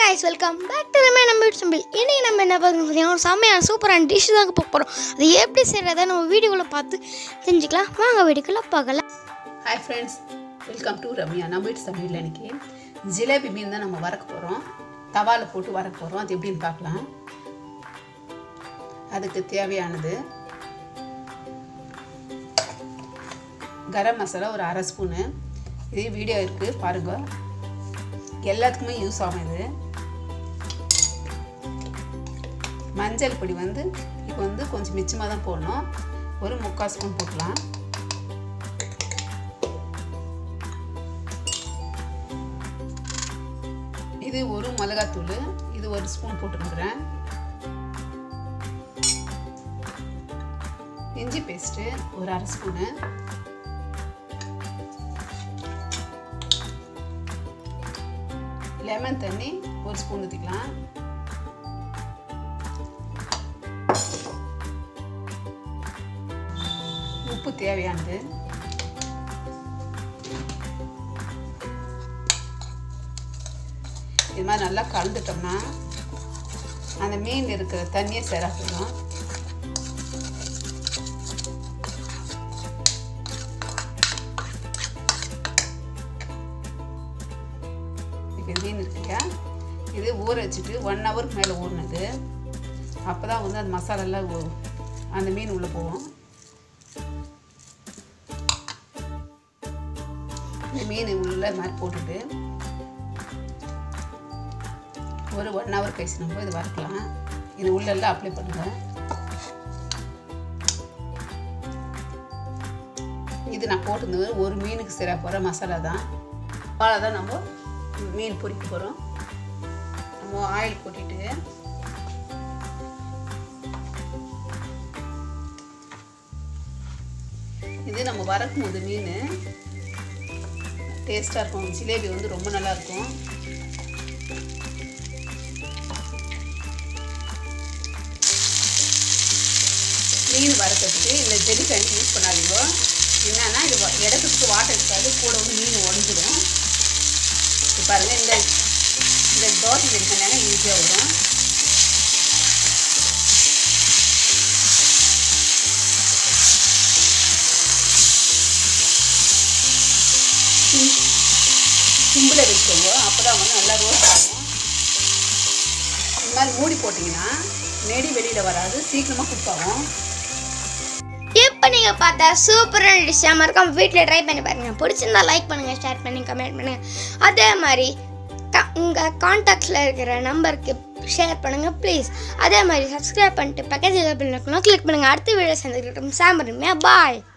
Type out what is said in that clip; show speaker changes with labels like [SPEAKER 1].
[SPEAKER 1] guys welcome back to ரமே நம்ம வீட்டு சம்பிள் இன்றைக்கி நம்ம என்ன பார்க்கணும் பார்த்தீங்கன்னா ஒரு செம்மையான சூப்பரான டிஷ் தான் பார்க்க போகிறோம் அது எப்படி செய்கிறத நம்ம வீடியோவில் பார்த்து தெரிஞ்சுக்கலாம் வாங்க வீடியோக்குள்ள பார்க்கலாம்
[SPEAKER 2] hi friends welcome to Ramya நம்ம வீட்டு சமையல் இன்னைக்கு ஜிலேபி மீன் தான் நம்ம வறக்க போகிறோம் தவாவில் போட்டு வறக்க போகிறோம் அது எப்படின்னு பார்க்கலாம் அதுக்கு தேவையானது கரம் மசாலா ஒரு அரை ஸ்பூனு இது வீடியோ இருக்குது பாருங்கள் எல்லாத்துக்குமே யூஸ் ஆகும் இது மஞ்சள் பொடி வந்து இப்போ வந்து கொஞ்சம் மிச்சமாக தான் போடணும் ஒரு முக்கால் ஸ்பூன் போட்டுக்கலாம் இது ஒரு மிளகாத்தூள் இது ஒரு ஸ்பூன் போட்டுருக்குறேன் இஞ்சி பேஸ்ட்டு ஒரு அரை ஸ்பூனு லெமன் தண்ணி ஒரு ஸ்பூன் ஊற்றிக்கலாம் உப்பு தேவையானது இது மாதிரி நல்லா கலந்துட்டோம்னா அந்த மீன் இருக்கிற தண்ணியை சேராக்கணும் இப்போ மீன் இருக்கு இல்லையா இது ஊற வச்சுட்டு ஒன் ஹவருக்கு மேலே ஊறினது அப்போ தான் வந்து அந்த மசாலாலாம் ஊ- அந்த மீன் உள்ளே போகும் இந்த மீன் உள்ள இது மாதிரி போட்டுட்டு ஒரு ஒன் ஹவர் கழிச்சு நம்ம இது வறுக்கலாம் இது உள்ளெல்லாம் அப்ளை பண்ணுங்க இது நான் போட்டிருந்தது ஒரு மீனுக்கு சிறப்பு போகிற மசாலா தான் அவ்வளோ தான் நம்ம மீன் பொரிக்க போகிறோம் நம்ம ஆயில் போட்டுட்டு இது நம்ம வறக்கும் போது மீன் டேஸ்ட்டாக இருக்கும் ஜிலேபி வந்து ரொம்ப நல்லா இருக்கும் மீன் வறுக்கிறதுக்கு இந்த ஜெடி தண்ணி யூஸ் பண்ணாதீங்க என்னன்னா இது வ- இடத்துக்கு வாட்டர் இருக்காது கூட வந்து மீன் உடஞ்சிடும் இப்போ பாருங்கள் இந்த இந்த தோசை எடுக்கணும்னா ஈஸியாக வரும் சிம்பில் வச்சுக்கோங்க அப்போ தான் வந்து நல்லா ரோஸ்ட் ஆகும் இந்த மாதிரி மூடி போட்டிங்கன்னா நெடி வெளியில் வராது சீக்கிரமாக குக் ஆகும்
[SPEAKER 1] இப்போ நீங்கள் பார்த்தா சூப்பரான டிஷ்ஷாக மறக்காம வீட்டில் ட்ரை பண்ணி பாருங்க பிடிச்சிருந்தா லைக் பண்ணுங்கள் ஷேர் பண்ணி கமெண்ட் பண்ணுங்கள் அதே மாதிரி க உங்கள் காண்டாக்டில் இருக்கிற நம்பருக்கு ஷேர் பண்ணுங்கள் ப்ளீஸ் அதே மாதிரி சப்ஸ்கிரைப் பண்ணிட்டு பக்கத்தில் பில் கிளிக் பண்ணுங்கள் அடுத்த வீடியோ சேர்ந்துக்கிட்டோம் சாம்பருமையா பாய்